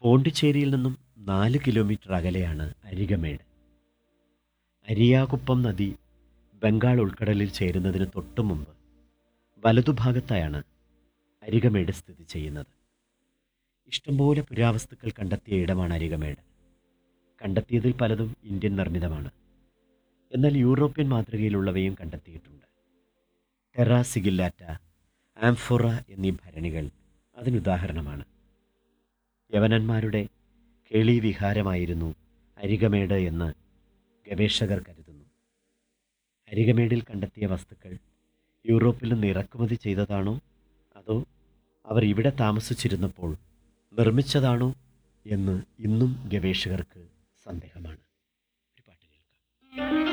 പോണ്ടിച്ചേരിയിൽ നിന്നും നാല് കിലോമീറ്റർ അകലെയാണ് അരികമേട് അരിയാകുപ്പം നദി ബംഗാൾ ഉൾക്കടലിൽ ചേരുന്നതിന് തൊട്ടു മുമ്പ് വലതുഭാഗത്തായാണ് അരികമേട് സ്ഥിതി ചെയ്യുന്നത് ഇഷ്ടംപോലെ പുരാവസ്തുക്കൾ കണ്ടെത്തിയ ഇടമാണ് അരികമേട് കണ്ടെത്തിയതിൽ പലതും ഇന്ത്യൻ നിർമ്മിതമാണ് എന്നാൽ യൂറോപ്യൻ മാതൃകയിലുള്ളവയും കണ്ടെത്തിയിട്ടുണ്ട് ടെറ സിഗില്ലാറ്റ ആംഫോറ എന്നീ ഭരണികൾ അതിനുദാഹരണമാണ് യവനന്മാരുടെ കേളി വിഹാരമായിരുന്നു അരികമേട് എന്ന് ഗവേഷകർ കരുതുന്നു അരികമേടിൽ കണ്ടെത്തിയ വസ്തുക്കൾ യൂറോപ്പിൽ നിന്ന് ഇറക്കുമതി ചെയ്തതാണോ അതോ അവർ ഇവിടെ താമസിച്ചിരുന്നപ്പോൾ നിർമ്മിച്ചതാണോ എന്ന് ഇന്നും ഗവേഷകർക്ക് സന്ദേഹമാണ് ഒരു പാട്ട് കേൾക്കാം